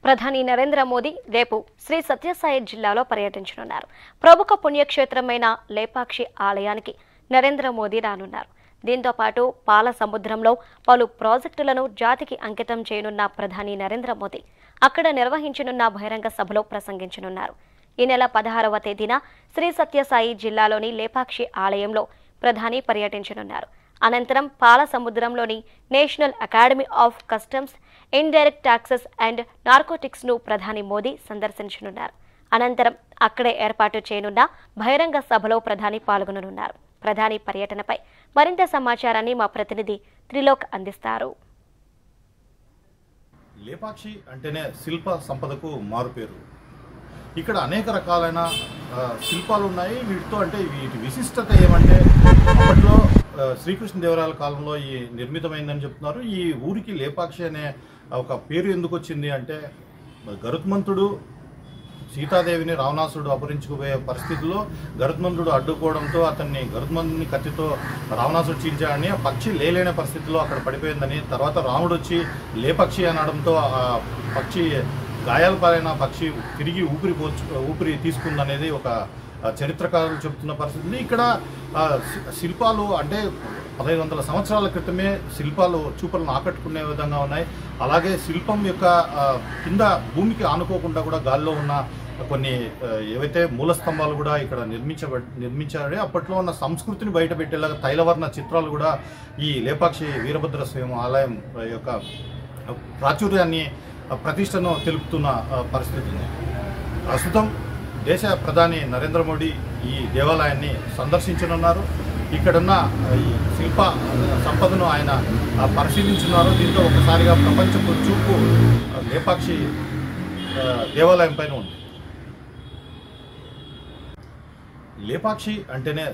ప్రధాని నరేంద్ర మోదీ రేపు శ్రీ సత్యసాయి జిల్లాలో పర్యటించనున్నారు ప్రముఖ పుణ్యక్షేత్రమైన లేపాక్షి ఆలయానికి నరేంద్ర మోదీ రానున్నారు దీంతో పాటు పాల సముద్రంలో పలు ప్రాజెక్టులను జాతికి అంకితం చేయనున్న ప్రధాని నరేంద్ర మోదీ అక్కడ నిర్వహించనున్న బహిరంగ సభలో ప్రసంగించనున్నారు ఈ నెల పదహారవ తేదీన శ్రీ సత్యసాయి జిల్లాలోని లేపాక్షి ఆలయంలో ప్రధాని పర్యటించనున్నారు అనంతరం పాల సముద్రంలోని national academy of customs indirect taxes and narcotics ను ప్రధాని మోదీ సందర్శించనున్నారు అనంతరం అక్కడే ఏర్పాటు చేయనున్న బహిరంగ సభలో ప్రధాని పాల్గొననున్నారు ప్రధాని పర్యటనపై మరింత సమాచారాన్ని మా ప్రతినిధి త్రిలోక్ అందిస్తారు లేపాక్షి అంటేనే శిల్ప సంపదకు మారుపేరు ఇక్కడ అనేక రకాలైన ఆ, శిల్పాలు ఉన్నాయి వీటితో అంటే వీటి విశిష్టత ఏమంటే అప్పట్లో ఆ, శ్రీకృష్ణదేవరాయల కాలంలో ఈ నిర్మితమైందని చెప్తున్నారు ఈ ఊరికి లేపాక్షి అనే ఒక పేరు ఎందుకు వచ్చింది అంటే గరుత్మంతుడు సీతాదేవిని రావణాసురుడు అపహరించుకుపోయే పరిస్థితిలో గరుత్మంతుడు అడ్డుకోవడంతో అతన్ని గరుత్మంతుని కత్తితో రావణాసుడు చీల్చాడని ఆ పక్షి లేలేని పరిస్థితిలో అక్కడ పడిపోయిందని తర్వాత రాముడు వచ్చి లేపక్షి అనడంతో ఆ పక్షి గాయాల పాలైన పక్షి తిరిగి ఊపిరి పోర్చు ఊపిరి తీసుకుందనేది ఒక ఆ, చరిత్రకారులు చెబుతున్న పరిస్థితి ఇక్కడ ఆ, శి- శిల్పాలు అంటే పదహైదు వందల సంవత్సరాల క్రితమే శిల్పాలు చూపులను ఆకట్టుకునే విధంగా ఉన్నాయి అలాగే శిల్పం యొక్క ఆ, కింద భూమికి ఆనుకోకుండా కూడా గాల్లో ఉన్న కొన్ని ఆ, ఏవైతే మూల స్తంభాలు కూడా ఇక్కడ నిర్మించబ నిర్మించారు అప్పట్లో ఉన్న సంస్కృతిని బయటపెట్టేలాగా తైలవర్ణ చిత్రాలు కూడా ఈ లేపాక్షి వీరభద్ర స్వామి ఆలయం యొక్క ప్రాచుర్యాన్ని ఆ, ప్రతిష్టను తెలుపుతున్న ఆ, పరిస్థితి ఉంది ప్రస్తుతం దేశ ప్రధాని నరేంద్ర మోడీ ఈ దేవాలయాన్ని సందర్శించనున్నారు ఇక్కడున్న ఆ, ఈ శిల్ప సంపదను ఆయన ఆ, పరిశీలించున్నారు దీంతో ఒకసారిగా ప్రపంచపు చూపు ఆ, లేపాక్షి ఆ, దేవాలయం పైన ఉంది లేపాక్షి అంటేనే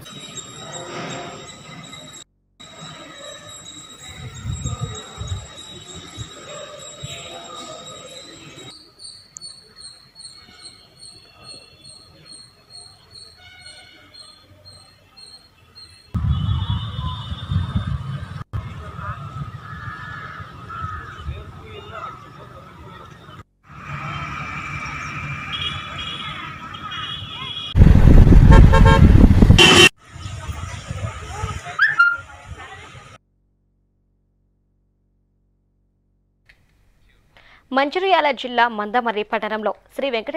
మంచిర్యాల జిల్లా మందమర్రి పట్టణంలో శ్రీ వెంకట